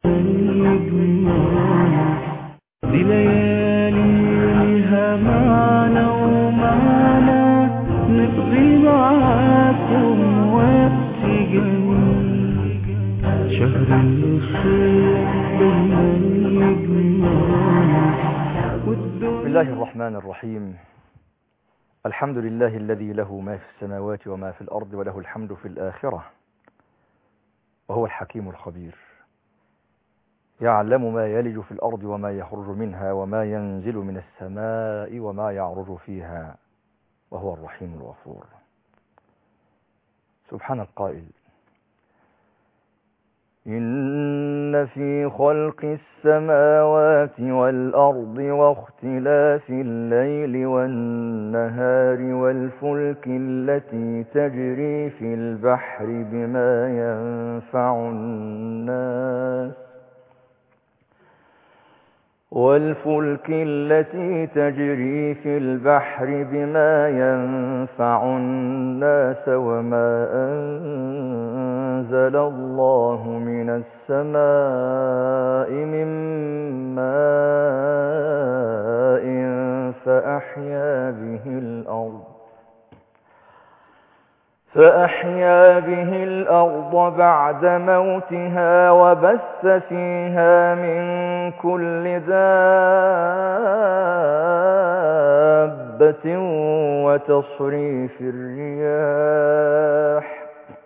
دي لياليها معنا ومعنا نقضي معاكم وقت جميل شهر الخير دايما يجمعنا بسم الله الرحمن الرحيم الحمد لله الذي له ما في السماوات وما في الأرض وله الحمد في الآخرة وهو الحكيم الخبير يعلم ما يلج في الأرض وما يخرج منها وما ينزل من السماء وما يعرج فيها وهو الرحيم الغفور سبحان القائل إن في خلق السماوات والأرض واختلاف الليل والنهار والفلك التي تجري في البحر بما ينفع الناس والفلك التي تجري في البحر بما ينفع الناس وما أنزل الله من السماء من ماء فأحيا به الأرض فأحيا به الأرض بعد موتها وبث فيها من كل دابة وتصريف الرياح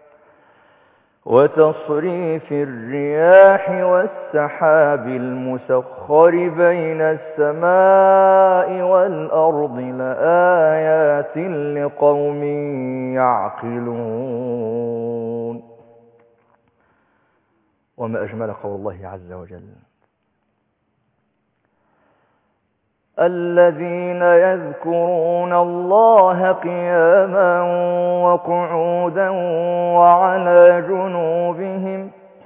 وتصريف الرياح والسحاب المسخر بين السماء والأرض لآيات لقوم يعقلون وما أجمل قول الله عز وجل الذين يذكرون الله قياما وقعودا وعلى جنوبهم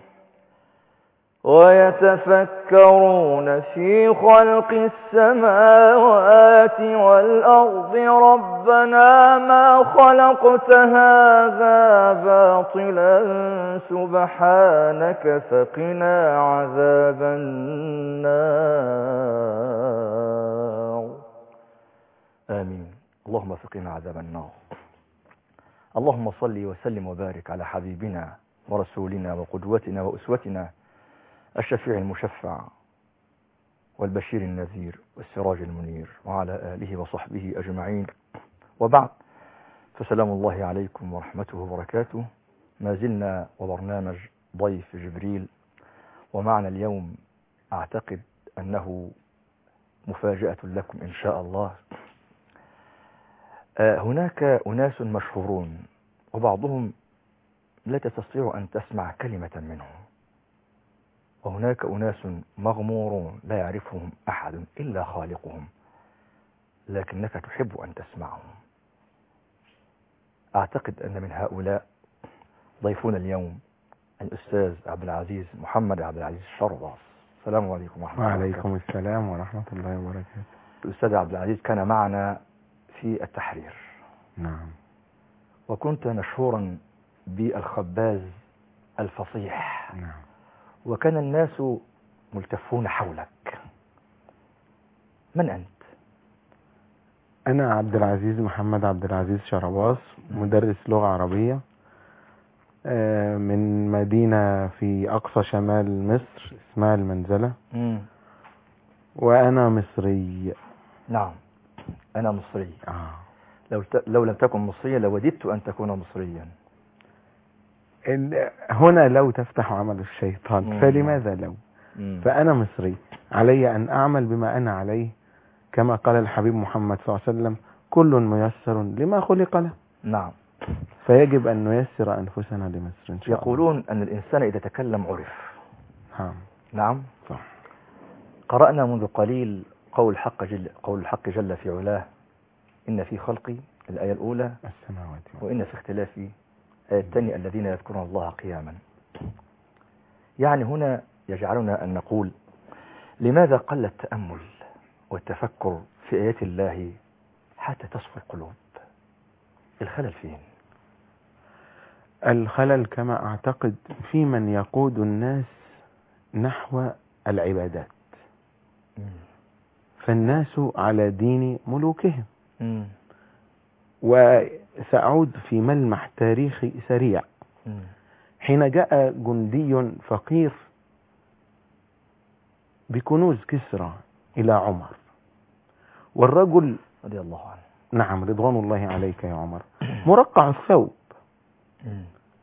ويتفكرون في خلق السماوات والأرض ربنا ما خلقت هذا باطلا سبحانك فقنا عذاب النار آمين اللهم فقنا عذاب النار اللهم صل وسلم وبارك على حبيبنا ورسولنا وقدوتنا وأسوتنا الشفيع المشفع والبشير النذير والسراج المنير وعلى آله وصحبه أجمعين وبعد فسلام الله عليكم ورحمته وبركاته ما زلنا وبرنامج ضيف جبريل ومعنا اليوم أعتقد أنه مفاجأة لكم إن شاء الله هناك أناس مشهورون وبعضهم لا تستطيع أن تسمع كلمة منهم وهناك أناس مغمورون لا يعرفهم أحد إلا خالقهم لكنك تحب أن تسمعهم أعتقد أن من هؤلاء ضيفنا اليوم الأستاذ عبد العزيز محمد عبد العزيز الشرباص السلام عليكم ورحمة الله وعليكم السلام ورحمة الله وبركاته الأستاذ عبد العزيز كان معنا في التحرير نعم وكنت مشهورا بالخباز الفصيح نعم وكان الناس ملتفون حولك من أنت؟ أنا عبد العزيز محمد عبد العزيز شرباص مدرس لغة عربية آه، من مدينة في أقصى شمال مصر اسمها المنزلة مم. وأنا مصري نعم أنا مصري آه. لو, ت... لو لم تكن مصريا لوددت أن تكون مصريا ال- هنا لو تفتح عمل الشيطان مم. فلماذا لو مم. فأنا مصري علي أن أعمل بما أنا عليه كما قال الحبيب محمد صلى الله عليه وسلم كل ميسر لما خلق له نعم فيجب أن نيسر أنفسنا لمصر إن شاء الله يقولون أن الإنسان إذا تكلم عرف نعم نعم صح قرأنا منذ قليل قول الحق جل, قول الحق جل في علاه إن في خلقي الآية الأولى السماوات والأرض. وإن في اختلاف الآية الثانية الذين يذكرون الله قياما يعني هنا يجعلنا أن نقول لماذا قل التأمل والتفكر في آيات الله حتى تصفو القلوب الخلل فين الخلل كما أعتقد في من يقود الناس نحو العبادات مم. فالناس على دين ملوكهم مم. وسأعود في ملمح تاريخي سريع مم. حين جاء جندي فقير بكنوز كسرى إلى عمر والرجل رضي الله عنه نعم رضوان الله عليك يا عمر مرقع الثوب مم.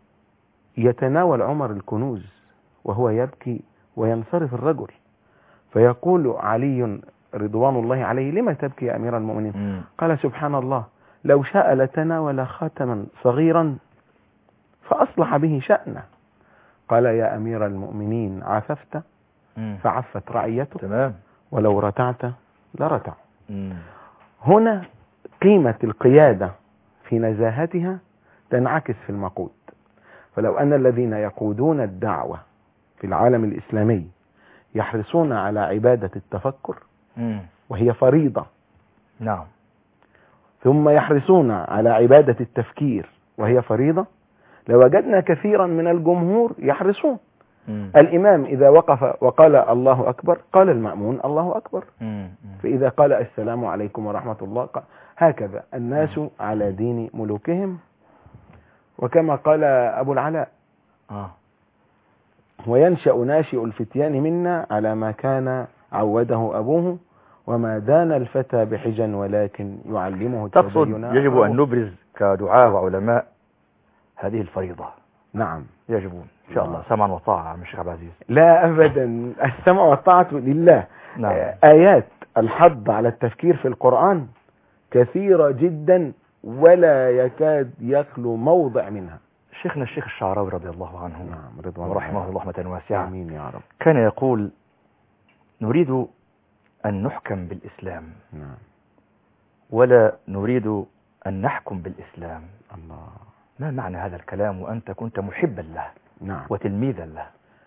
يتناول عمر الكنوز وهو يبكي وينصرف الرجل فيقول علي رضوان الله عليه لما تبكي يا أمير المؤمنين مم. قال سبحان الله لو شاء لتناول خاتما صغيرا فأصلح به شأنه قال يا أمير المؤمنين عففت مم. فعفت رعيته تمام ولو رتعت لرتع مم. هنا قيمة القيادة في نزاهتها تنعكس في المقود فلو أن الذين يقودون الدعوة في العالم الإسلامي يحرصون على عبادة التفكر مم. وهي فريضة نعم ثم يحرصون على عبادة التفكير وهي فريضة لوجدنا كثيرا من الجمهور يحرصون مم. الإمام إذا وقف وقال الله أكبر قال المأمون الله أكبر مم. مم. فإذا قال السلام عليكم ورحمة الله قال هكذا الناس على دين ملوكهم وكما قال أبو العلاء آه. وينشأ ناشئ الفتيان منا على ما كان عوده أبوه وما دان الفتى بحجا ولكن يعلمه تقصد التدين يجب أخوه. أن نبرز كدعاة وعلماء هذه الفريضة نعم يجب إن شاء الله نعم. سمعا وطاعة عم الشيخ عبد العزيز لا أبدا السمع والطاعة لله نعم آه، آيات الحض على التفكير في القرآن كثيرة جدا ولا يكاد يخلو موضع منها شيخنا الشيخ الشعراوي رضي الله عنه نعم رضوان ورحمه الله رحمة واسعة آمين يا رب كان يقول نريد أن نحكم بالإسلام نعم ولا نريد أن نحكم بالإسلام الله ما معنى هذا الكلام وأنت كنت محبا له نعم وتلميذا له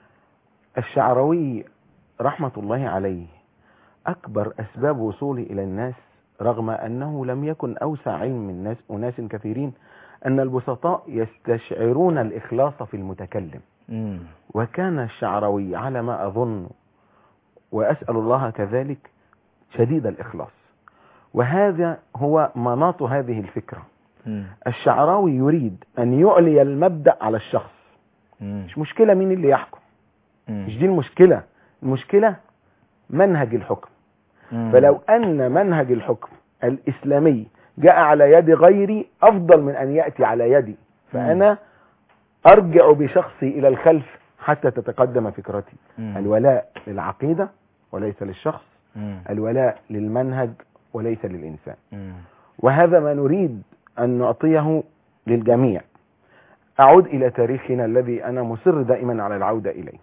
الشعراوي رحمة الله عليه أكبر أسباب وصوله إلى الناس رغم أنه لم يكن أوسع علم من ناس أناس كثيرين أن البسطاء يستشعرون الإخلاص في المتكلم مم. وكان الشعراوي على ما أظن وأسأل الله كذلك شديد الإخلاص وهذا هو مناط هذه الفكرة مم. الشعراوي يريد أن يعلي المبدأ على الشخص مم. مش مشكلة مين اللي يحكم مم. مش دي المشكلة المشكلة منهج الحكم مم. فلو أن منهج الحكم الإسلامي جاء على يد غيري أفضل من أن يأتي على يدي فأنا أرجع بشخصي إلى الخلف حتى تتقدم فكرتي مم. الولاء للعقيدة وليس للشخص مم. الولاء للمنهج وليس للإنسان مم. وهذا ما نريد أن نعطيه للجميع أعود إلى تاريخنا الذي أنا مصر دائما على العودة إليه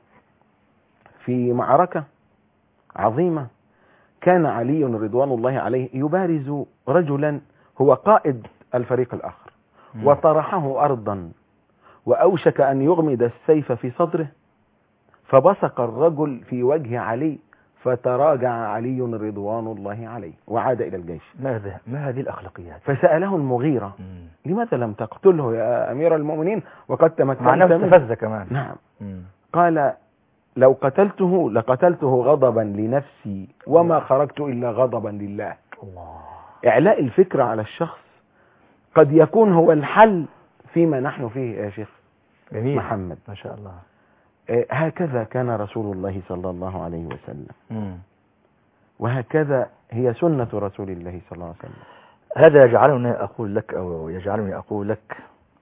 في معركة عظيمة كان علي رضوان الله عليه يبارز رجلا هو قائد الفريق الآخر مم. وطرحه أرضا وأوشك أن يغمد السيف في صدره فبصق الرجل في وجه علي فتراجع علي رضوان الله عليه وعاد إلى الجيش ماذا ما هذه الأخلاقيات فسأله المغيرة مم. لماذا لم تقتله يا أمير المؤمنين وقد تمكنت مع نفس منه؟ استفز كمان نعم مم. قال لو قتلته لقتلته غضبا لنفسي وما خرجت إلا غضبا لله الله إعلاء الفكرة على الشخص قد يكون هو الحل فيما نحن فيه يا شيخ جميل محمد ما شاء الله آه، هكذا كان رسول الله صلى الله عليه وسلم مم. وهكذا هي سنة رسول الله صلى الله عليه وسلم هذا يجعلني أقول لك أو يجعلني أقول لك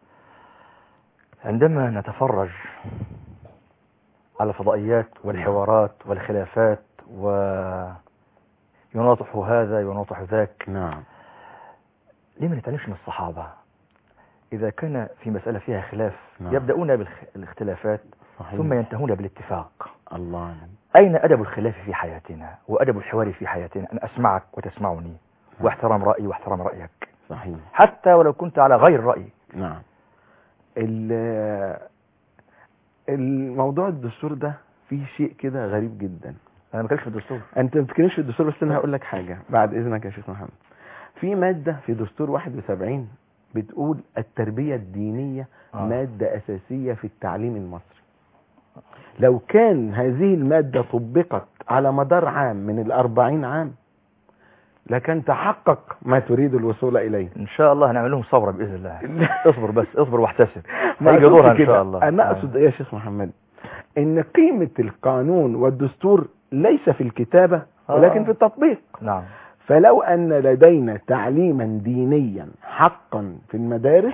عندما نتفرج على الفضائيات والحوارات والخلافات ويناطح هذا يناطح ذاك نعم ليه ما نتعلمش من الصحابة إذا كان في مسألة فيها خلاف نعم. يبدأون بالاختلافات صحيح ثم ينتهون بالاتفاق الله أعلم. أين أدب الخلاف في حياتنا وأدب الحوار في حياتنا أن أسمعك وتسمعني واحترام رأيي واحترام رأيك صحيح حتى ولو كنت على غير رأيي نعم ال- الموضوع الدستور ده فيه شيء كده غريب جدا أنا ما كانش في الدستور انت ما بتتكلمش في الدستور بس انا هقول لك حاجه بعد اذنك يا شيخ محمد في ماده في دستور 71 بتقول التربيه الدينيه آه. ماده اساسيه في التعليم المصري لو كان هذه المادة طبقت على مدار عام من الأربعين عام لكان تحقق ما تريد الوصول إليه ان شاء الله هنعمل لهم ثوره باذن الله اصبر بس اصبر واحتسب ما هيجي أقصدش دورها ان كده. شاء الله أنا آه. أقصد إيه يا شيخ محمد إن قيمة القانون والدستور ليس في الكتابة ولكن آه. في التطبيق نعم فلو أن لدينا تعليما دينيا حقا في المدارس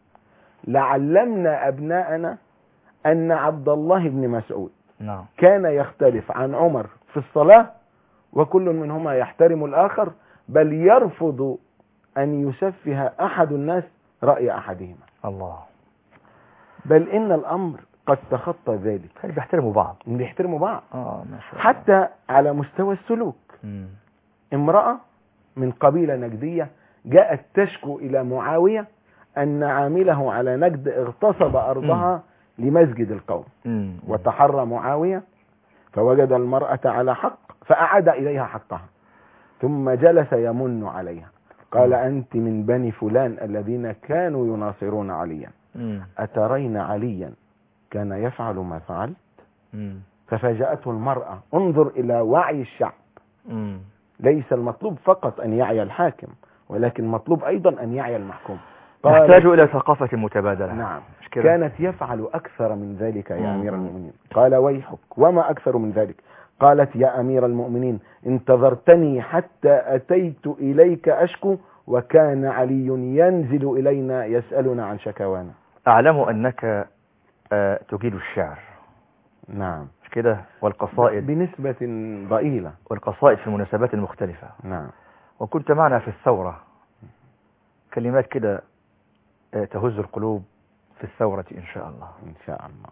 لعلمنا أبناءنا أن عبد الله بن مسعود نعم كان يختلف عن عمر في الصلاة وكل منهما يحترم الآخر بل يرفض أن يسفه أحد الناس رأي أحدهما الله بل إن الأمر قد تخطى ذلك كانوا بيحترموا بعض إن بيحترموا بعض اه ما شاء الله حتى على مستوى السلوك مم. امرأة من قبيلة نجدية جاءت تشكو إلى معاوية أن عامله على نجد اغتصب أرضها لمسجد القوم مم. وتحرى معاوية فوجد المرأة على حق فأعاد إليها حقها ثم جلس يمن عليها قال أنت من بني فلان الذين كانوا يناصرون عليا مم. أترين عليا كان يفعل ما فعلت مم. ففاجأته المرأة انظر إلى وعي الشعب مم. ليس المطلوب فقط أن يعي الحاكم ولكن مطلوب أيضا أن يعي المحكوم نحتاج الى ثقافه متبادله نعم مش كده كانت يفعل أكثر من ذلك يا مم. أمير المؤمنين قال ويحك وما أكثر من ذلك قالت يا أمير المؤمنين انتظرتني حتى أتيت إليك أشكو وكان علي ينزل إلينا يسألنا عن شكوانا اعلم انك آه، تجيد الشعر نعم مش كده والقصائد بنسبة ضئيلة والقصائد في المناسبات المختلفه نعم وكنت معنا في الثورة كلمات كده آه، تهز القلوب في الثورة إن شاء الله إن شاء الله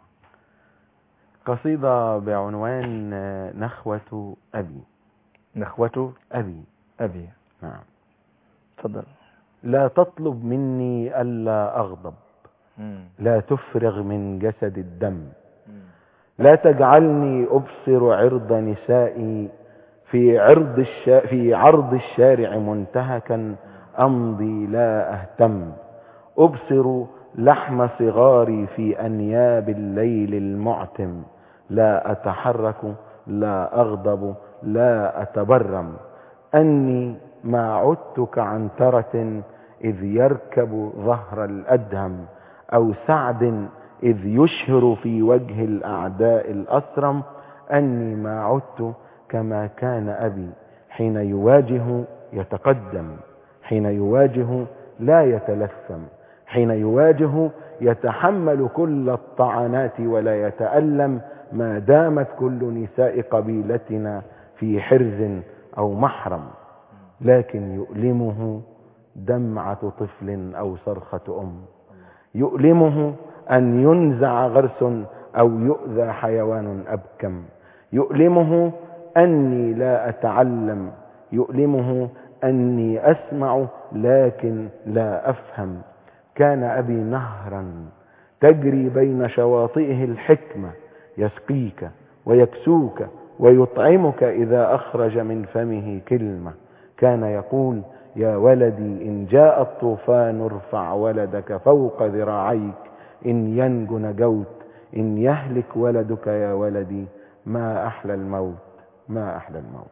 قصيدة بعنوان آه، نخوة أبي نخوة أبي أبي نعم تفضل لا تطلب مني ألا أغضب لا تفرغ من جسد الدم لا تجعلني أبصر عرض نسائي في عرض الشا في عرض الشارع منتهكا أمضي لا أهتم أبصر لحم صغاري في أنياب الليل المعتم لا أتحرك لا أغضب لا أتبرم أني ما عدت كعنترة إذ يركب ظهر الأدهم أو سعد إذ يشهر في وجه الأعداء الأسرم أني ما عدت كما كان أبي حين يواجه يتقدم حين يواجه لا يتلثم حين يواجه يتحمل كل الطعنات ولا يتألم ما دامت كل نساء قبيلتنا في حرز أو محرم لكن يؤلمه دمعة طفل أو صرخة أم يؤلمه أن ينزع غرس أو يؤذى حيوان أبكم يؤلمه أني لا أتعلم يؤلمه أني أسمع لكن لا أفهم كان أبي نهرا تجري بين شواطئه الحكمة يسقيك ويكسوك ويطعمك إذا أخرج من فمه كلمة كان يقول يا ولدي إن جاء الطوفان ارفع ولدك فوق ذراعيك إن ينج نجوت إن يهلك ولدك يا ولدي ما أحلى الموت ما أحلى الموت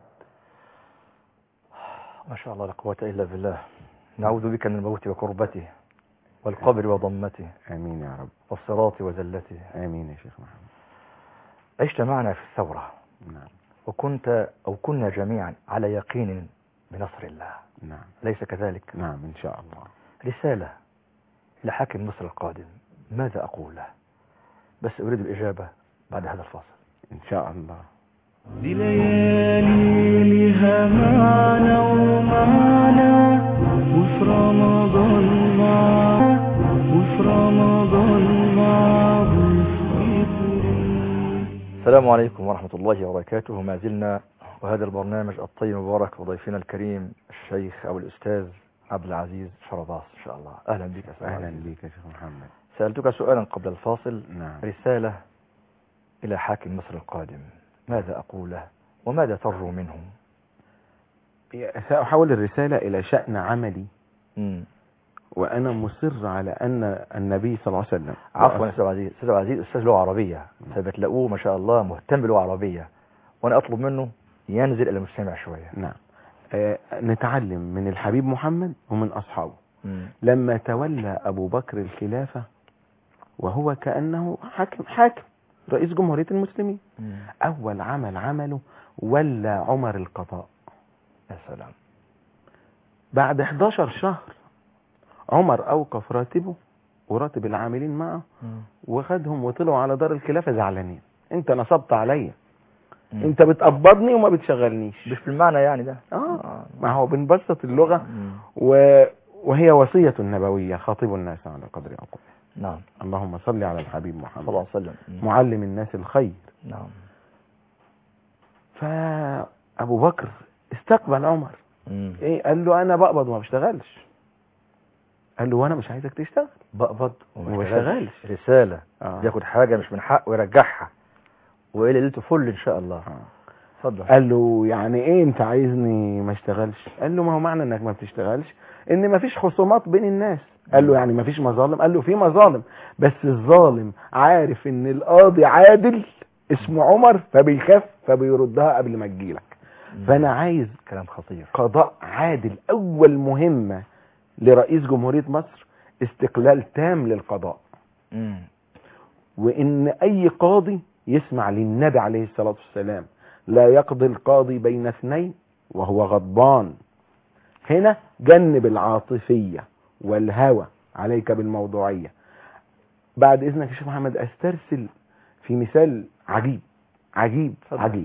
ما شاء الله لا قوة إلا بالله نعوذ بك من الموت وكربته والقبر وضمته آمين يا رب والصراط وزلته آمين يا شيخ محمد عشت معنا في الثورة نعم وكنت أو كنا جميعا على يقين بنصر الله نعم ليس كذلك نعم إن شاء الله رسالة لحاكم مصر القادم ماذا أقول له بس أريد الإجابة بعد هذا الفاصل إن شاء الله دي ليالي لها معنى ومعنى وفي رمضان مع وفي رمضان مع السلام عليكم ورحمة الله وبركاته ما زلنا وهذا البرنامج الطيب المبارك وضيفنا الكريم الشيخ أو الأستاذ عبد العزيز شرباص إن شاء الله أهلا بك يا أستاذ أهلا عزيز. بك يا شيخ محمد سألتك سؤالا قبل الفاصل نعم رسالة إلى حاكم مصر القادم ماذا أقول له وماذا ترجو منه سأحول الرسالة إلى شأن عملي مم. وانا مصر على ان النبي صلى الله عليه وسلم عفوا يا استاذ عبد العزيز استاذ عبد العزيز استاذ لغه عربيه فبتلاقوه ما شاء الله مهتم باللغه العربيه وانا اطلب منه ينزل الى المستمع شويه نعم آه، نتعلم من الحبيب محمد ومن اصحابه مم. لما تولى ابو بكر الخلافه وهو كانه حاكم حاكم رئيس جمهوريه المسلمين مم. اول عمل عمله ولى عمر القضاء يا سلام بعد 11 شهر عمر اوقف راتبه وراتب العاملين معه مم. وخدهم وطلعوا على دار الخلافه زعلانين انت نصبت عليا مم. انت بتقبضني وما بتشغلنيش مش بالمعنى يعني ده اه ما هو بنبسط اللغه مم. و... وهي وصيه نبويه خاطب الناس على قدر عقول نعم اللهم صل على الحبيب صلى محمد الله عليه وسلم مم. معلم الناس الخير نعم فابو بكر استقبل عمر مم. ايه قال له انا بقبض وما بشتغلش قال له وانا مش عايزك تشتغل بقبض وما وما اشتغلش. اشتغلش رساله آه. ياخد حاجه مش من حقه ويرجعها وايه ليلته فل ان شاء الله آه. اتفضل قال له يعني ايه انت عايزني ما اشتغلش قال له ما هو معنى انك ما بتشتغلش ان ما فيش خصومات بين الناس قال له يعني ما فيش مظالم قال له في مظالم بس الظالم عارف ان القاضي عادل اسمه عمر فبيخاف فبيردها قبل ما تجيلك مم. فانا عايز كلام خطير قضاء عادل اول مهمة لرئيس جمهورية مصر استقلال تام للقضاء مم. وان اي قاضي يسمع للنبي عليه الصلاة والسلام لا يقضي القاضي بين اثنين وهو غضبان هنا جنب العاطفية والهوى عليك بالموضوعية بعد اذنك يا شيخ محمد استرسل في مثال عجيب عجيب اتفضل. عجيب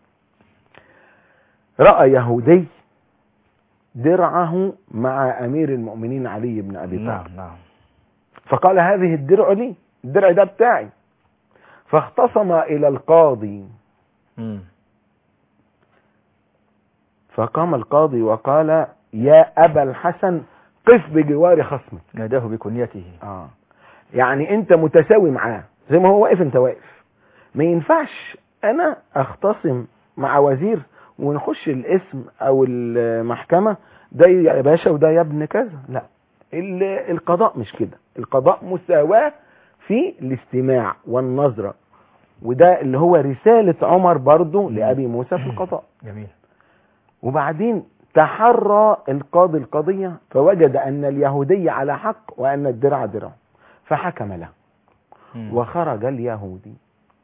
رأى يهودي درعه مع امير المؤمنين علي بن ابي طالب نعم نعم فقال هذه الدرع لي الدرع ده بتاعي فاختصم الى القاضي مم. فقام القاضي وقال يا ابا الحسن قف بجوار خصمك ناداه بكنيته اه يعني انت متساوي معاه زي ما هو واقف انت واقف ما ينفعش انا اختصم مع وزير ونخش الاسم او المحكمة ده يا باشا وده يا ابن كذا لا ال- القضاء مش كده القضاء مساواة في الاستماع والنظرة وده اللي هو رسالة عمر برضو لأبي موسى في القضاء جميل وبعدين تحرى القاضي القضية فوجد أن اليهودي على حق وأن الدرع درع فحكم له مم. وخرج اليهودي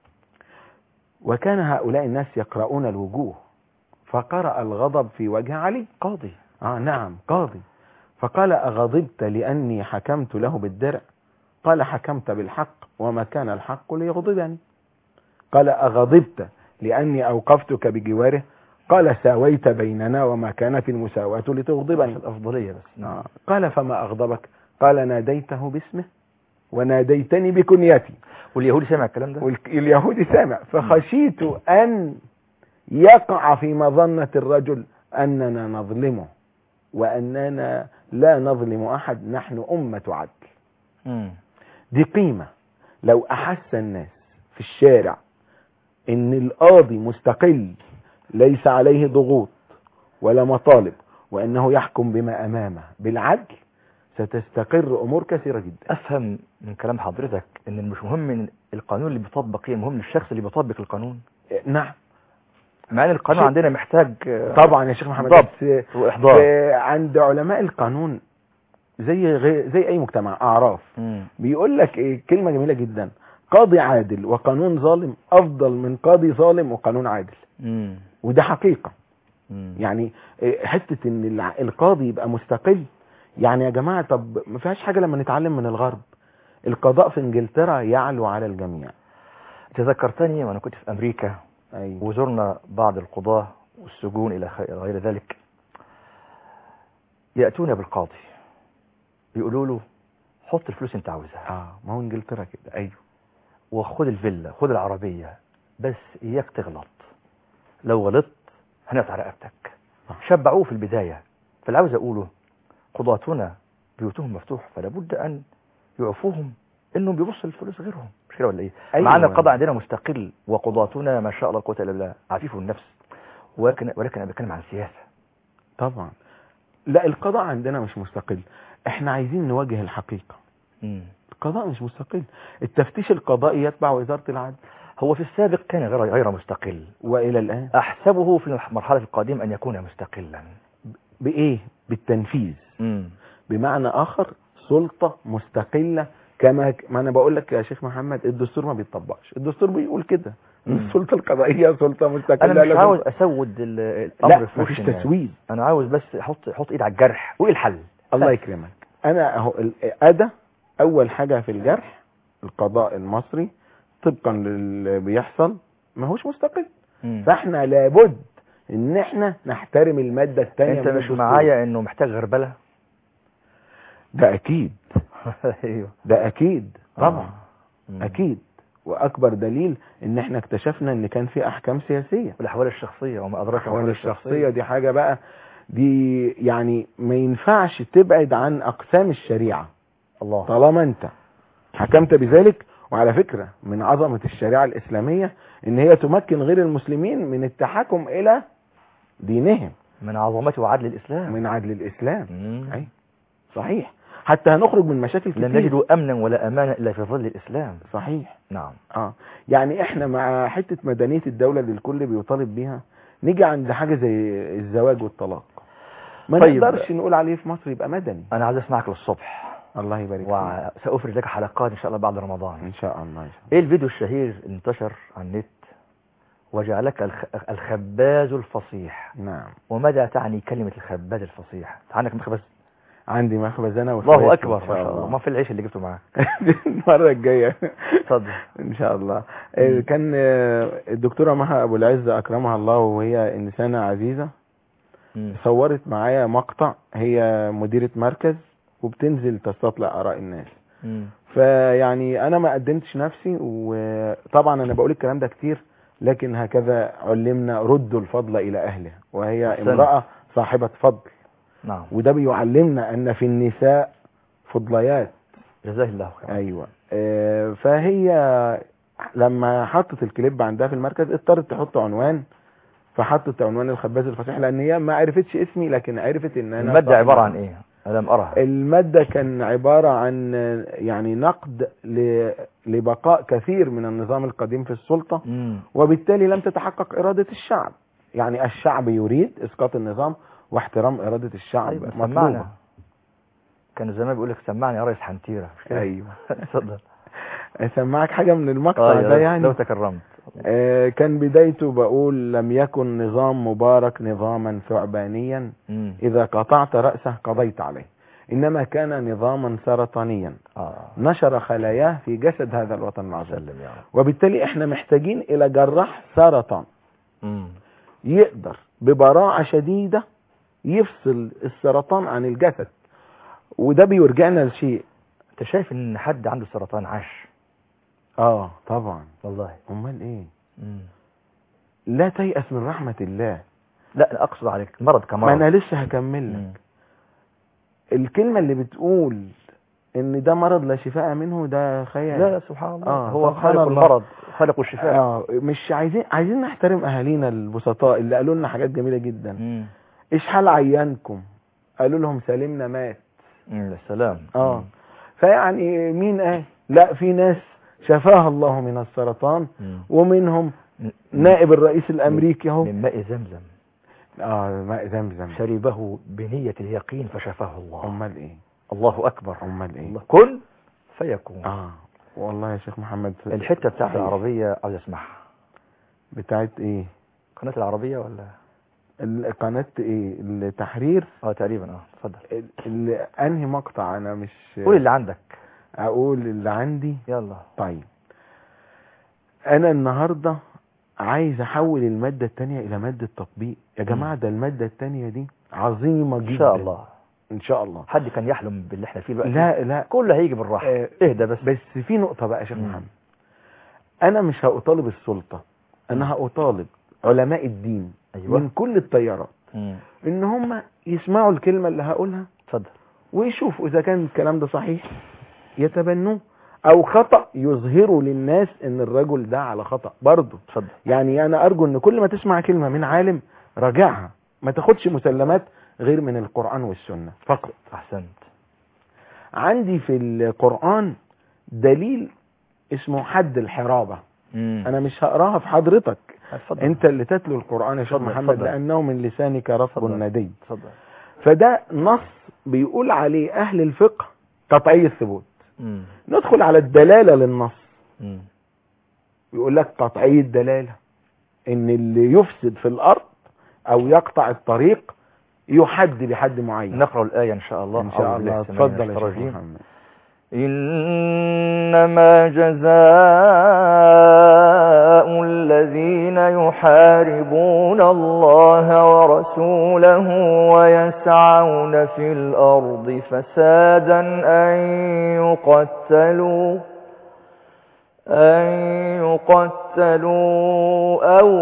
وكان هؤلاء الناس يقرؤون الوجوه فقرأ الغضب في وجه علي قاضي آه نعم قاضي فقال أغضبت لأني حكمت له بالدرع قال حكمت بالحق وما كان الحق ليغضبني قال أغضبت لأني أوقفتك بجواره قال ساويت بيننا وما كانت المساواة لتغضبني الأفضلية بس نعم آه. قال فما أغضبك قال ناديته باسمه وناديتني بكنيتي واليهودي سمع الكلام ده واليهودي سامع فخشيت أن يقع في مظنة الرجل أننا نظلمه وأننا لا نظلم أحد نحن أمة عدل مم. دي قيمة لو أحس الناس في الشارع ان القاضي مستقل ليس عليه ضغوط ولا مطالب وانه يحكم بما امامه بالعدل ستستقر امور كثيرة جدا افهم من كلام حضرتك ان مش مهم من القانون اللي بيطبق ايه المهم الشخص اللي بيطبق القانون نعم مع ان القانون شيء- عندنا محتاج آه، طبعا يا شيخ محمد ضبط بس واحضار في- عند علماء القانون زي غي زي اي مجتمع اعراف مم. بيقول لك ايه كلمة جميلة جدا قاضي عادل وقانون ظالم افضل من قاضي ظالم وقانون عادل مم. وده حقيقة مم. يعني إيه، حتة ان الع- القاضي يبقى مستقل يعني يا جماعة طب ما فيهاش حاجة لما نتعلم من الغرب القضاء في انجلترا يعلو على الجميع تذكرتني وانا كنت في امريكا ايوه وزرنا بعض القضاة والسجون إلى خ- إلى غير ذلك يأتون بالقاضي يقولوا له حط الفلوس انت عاوزها اه ما هو انجلترا كده ايوه وخد الفيلا خد العربية بس إياك تغلط لو غلطت هنقطع رقبتك صح. شبعوه في البداية فاللي عاوز أقوله قضاتنا بيوتهم مفتوح فلا بد أن يعفوهم إنهم بيبصوا للفلوس غيرهم مش كده ولا إيه؟ أيوة. مع أن القضاء عندنا مستقل وقضاتنا ما شاء الله قوة إلا بالله عفيف النفس ولكن ولكن أنا بتكلم عن سياسة طبعا لا القضاء عندنا مش مستقل احنا عايزين نواجه الحقيقة مم. القضاء مش مستقل التفتيش القضائي يتبع وزارة العدل هو في السابق كان غير غير مستقل والى الان احسبه في المرحله القادمه ان يكون مستقلا بايه بالتنفيذ مم. بمعنى اخر سلطة مستقلة كما ما انا بقول لك يا شيخ محمد الدستور ما بيتطبقش الدستور بيقول كده إن مم. السلطة القضائية سلطة مستقلة انا مش لازم- عاوز اسود ال- الامر لا في وش مفيش الناس. تسويد انا عاوز بس احط احط ايد على الجرح وايه الحل الله يكرمك انا اهو الادى اول حاجة في الجرح القضاء المصري طبقا للي بيحصل ما هوش مستقل مم. فاحنا لابد ان احنا نحترم المادة الثانية انت مش معايا انه محتاج غربله ده اكيد ايوه ده اكيد طبعا مم. اكيد واكبر دليل ان احنا اكتشفنا ان كان في احكام سياسية والاحوال الشخصيه وما ادراك ما الاحوال الشخصية دي حاجة بقى دي يعني ما ينفعش تبعد عن اقسام الشريعة الله طالما انت حكمت بذلك وعلى فكرة من عظمة الشريعة الاسلامية ان هي تمكن غير المسلمين من التحكم الى دينهم من عظمته وعدل الاسلام من عدل الاسلام مم. أي. صحيح حتى هنخرج من مشاكل لن كتير نجد امنا ولا امانا الا في ظل الاسلام صحيح نعم اه يعني احنا مع حتة مدنية الدولة اللي الكل بيطالب بيها نيجي عند حاجة زي الزواج والطلاق ما طيب. نقدرش نقول عليه في مصر يبقى مدني انا عايز اسمعك للصبح الله يبارك فيك وسافرد لك حلقات ان شاء الله بعد رمضان ان شاء الله إن شاء ايه الفيديو الشهير اللي انتشر على النت وجعلك الخ... الخباز الفصيح الله نعم وماذا تعني كلمة الخباز الفصيح عندك مخبز عندي مخبز انا الله وإخواتي اكبر إن ما شاء شاء الله ما في العيش اللي جبته معاك المرة الجاية اتفضل ان شاء الله آه، كان آه، الدكتورة مها ابو العز اكرمها الله وهي انسانة عزيزة مم. صورت معايا مقطع هي مديرة مركز وبتنزل تستطلع اراء الناس مم. فيعني انا ما قدمتش نفسي وطبعا انا بقول الكلام ده كتير لكن هكذا علمنا ردوا الفضل الى اهله وهي أحسنت. امرأة صاحبة فضل نعم وده بيعلمنا ان في النساء فضليات جزاه الله خير ايوه آه، فهي لما حطت الكليب عندها في المركز اضطرت تحط عنوان فحطت عنوان الخباز الفصيح لان هي ما عرفتش اسمي لكن عرفت ان انا المادة صاحب عبارة عن مركز. ايه انا لم ارها المادة كان عبارة عن آه، يعني نقد ل- لبقاء كثير من النظام القديم في السلطة مم. وبالتالي لم تتحقق إرادة الشعب يعني الشعب يريد إسقاط النظام واحترام إرادة الشعب طيب مطلوبة سمعنا كانوا زمان بيقول لك سمعني يا ريس حنتيرة مش كده؟ أيوه اتفضل أسمعك حاجة من المقطع اه ده يا لو يعني تكرمت آه، كان بدايته بقول لم يكن نظام مبارك نظاما ثعبانيا مم. إذا قطعت رأسه قضيت عليه إنما كان نظاما سرطانيا اه نشر خلاياه في جسد هذا الوطن العظيم سلم يا رب وبالتالي احنا محتاجين إلى جراح سرطان مم. يقدر ببراعة شديدة يفصل السرطان عن الجسد وده بيرجعنا لشيء انت شايف ان حد عنده سرطان عاش اه طبعا والله امال ايه مم. لا تيأس من رحمة الله لا لا اقصد عليك مرض ما كمرض انا لسه هكمل مم. لك الكلمة اللي بتقول ان ده مرض لا شفاء منه ده خيال لا لا سبحان الله آه، هو سبحان خالق الله. المرض خالق الشفاء اه مش عايزين عايزين نحترم اهالينا البسطاء اللي قالوا لنا حاجات جميلة جدا مم. ايش حال عيانكم قالوا لهم سليمنا مات مم. السلام اه فيعني مين قال لا في ناس شفاها الله من السرطان مم. ومنهم مم. نائب الرئيس الامريكي اهو من ماء زمزم اه ماء زمزم شربه بنية اليقين فشفاه الله امال ايه الله اكبر امال ايه الله كن فيكون اه والله يا شيخ محمد الحتة بتاعت صحيح. العربية عاوز اسمعها بتاعت ايه قناة العربية ولا القناة ايه التحرير اه تقريبا اه اتفضل ال- ال- انهي مقطع انا مش قول اللي عندك اقول اللي عندي يلا طيب انا النهاردة عايز احول المادة التانية الى مادة تطبيق يا جماعة ده المادة التانية دي عظيمة جدا ان شاء الله ان شاء الله حد كان يحلم باللي احنا فيه دلوقتي لا لا كله هيجي بالراحة آه، اهدى بس بس في نقطة بقى يا شيخ مم. محمد انا مش هأطالب السلطة انا هأطالب علماء الدين ايوه من كل التيارات مم. ان هم يسمعوا الكلمة اللي هقولها اتفضل ويشوفوا اذا كان الكلام ده صحيح يتبنوه او خطأ يظهروا للناس ان الرجل ده على خطأ برضه اتفضل يعني انا ارجو ان كل ما تسمع كلمة من عالم راجعها ما تاخدش مسلمات غير من القرآن والسنة فقط احسنت عندي في القرآن دليل اسمه حد الحرابة مم. انا مش هقراها في حضرتك اتفضل انت اللي تتلو القرآن يا شيخ اتفضل، محمد اتفضل. لانه من لسانك رطب اتفضل. ندي اتفضل فده نص بيقول عليه اهل الفقه قطعي الثبوت مم. ندخل على الدلالة للنص مم. يقول لك قطعي الدلالة ان اللي يفسد في الارض او يقطع الطريق يحد بحد معين نقرأ الآية إن شاء الله ان شاء أعوذ بالله الله السميع من اتفضل يا الشيطان شيخ الرجيم. محمد إنما جزاء الذين يحاربون الله ورسوله ويسعون في الأرض فسادا أن يقتلوا أن يقتلوا أو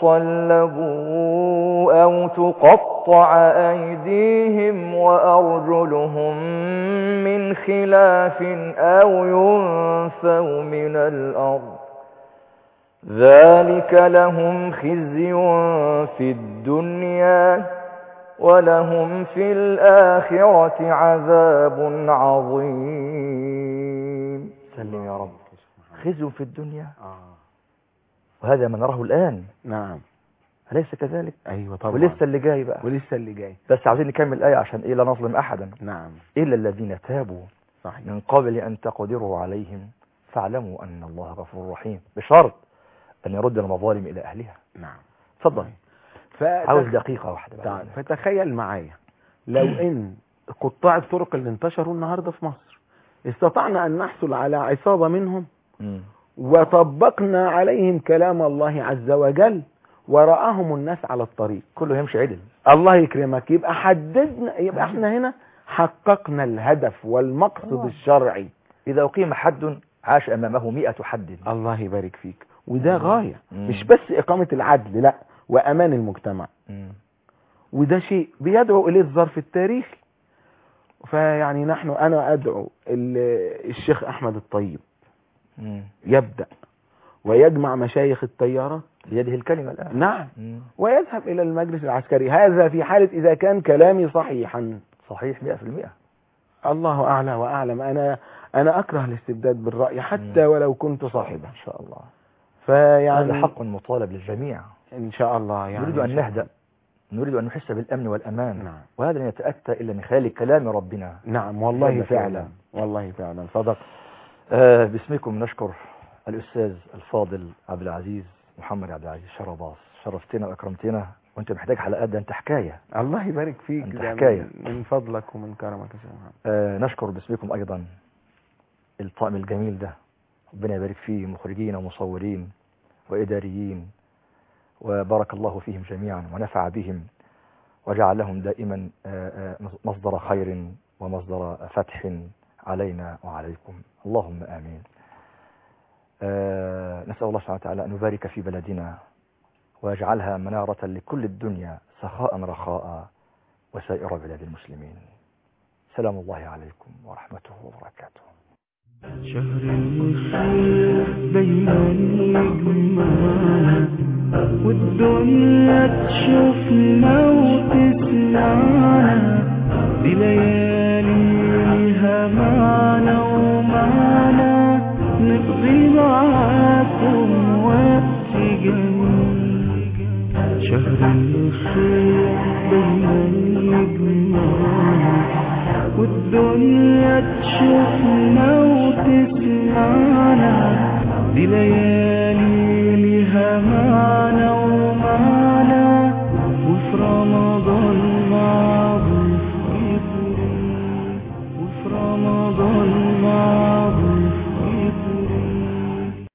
يصلبوا أو تقطع أيديهم وأرجلهم من خلاف أو ينفوا من الأرض ذلك لهم خزي في الدنيا ولهم في الآخرة عذاب عظيم سلم يا رب خزي في الدنيا آه. وهذا ما نراه الآن نعم أليس كذلك ايوه طبعا ولسه اللي جاي بقى ولسه اللي جاي بس عاوزين نكمل الآية عشان إيه لا نظلم أحدا نعم إلا الذين تابوا صحيح من قبل أن تقدروا عليهم فاعلموا أن الله غفور رحيم بشرط أن يرد المظالم إلى أهلها نعم تفضل فتخ... عاوز دقيقة واحدة بقى. تعال فتخيل معايا لو ان قطاع الطرق اللي انتشروا النهارده في مصر استطعنا ان نحصل على عصابه منهم مم. وطبقنا عليهم كلام الله عز وجل ورآهم الناس على الطريق كله يمشي عدل الله يكرمك يبقى حددنا يبقى احنا هنا حققنا الهدف والمقصد الله. الشرعي إذا أقيم حد عاش أمامه مئة حد الله يبارك فيك وده غاية مم. مش بس إقامة العدل لا وأمان المجتمع مم. وده شيء بيدعو إليه الظرف التاريخي فيعني نحن أنا أدعو ال- الشيخ أحمد الطيب مم. يبدأ ويجمع مشايخ التيارات بيده الكلمة الآن نعم مم. ويذهب إلى المجلس العسكري هذا في حالة إذا كان كلامي صحيحا صحيح مئة في المئة الله أعلى وأعلم أنا أنا أكره الاستبداد بالرأي حتى مم. ولو كنت صاحبا إن شاء الله فيعني هذا حق مطالب للجميع إن شاء الله يعني نريد أن نهدأ نريد أن نحس بالأمن والأمان نعم. وهذا لن يتأتى إلا من خلال كلام ربنا نعم والله جل فعلا فعلا. والله فعلا صدق آه باسمكم نشكر الأستاذ الفاضل عبد العزيز محمد عبد العزيز شرباص شرفتنا وأكرمتنا وأنت محتاج حلقات ده أنت حكاية الله يبارك فيك أنت ده حكاية. من, من فضلك ومن كرمك يا شيخ محمد آه نشكر باسمكم أيضا الطاقم الجميل ده ربنا يبارك فيه مخرجين ومصورين وإداريين وبارك الله فيهم جميعا ونفع بهم وجعل لهم دائما آه، آه، مصدر خير ومصدر فتح علينا وعليكم اللهم آمين آه، نسأل الله سبحانه وتعالى أن يبارك في بلدنا ويجعلها منارة لكل الدنيا سخاء رخاء وسائر بلاد المسلمين سلام الله عليكم ورحمته وبركاته شهر الخير دايما يجمعنا والدنيا تشوفنا وتسمعنا دي ليالي ليها معنى ومعنى نقضي معاكم وقت جميل شهر الخير دايما يجمعنا والدنيا تشوفنا وتسمعنا دي ليالي ليها معنى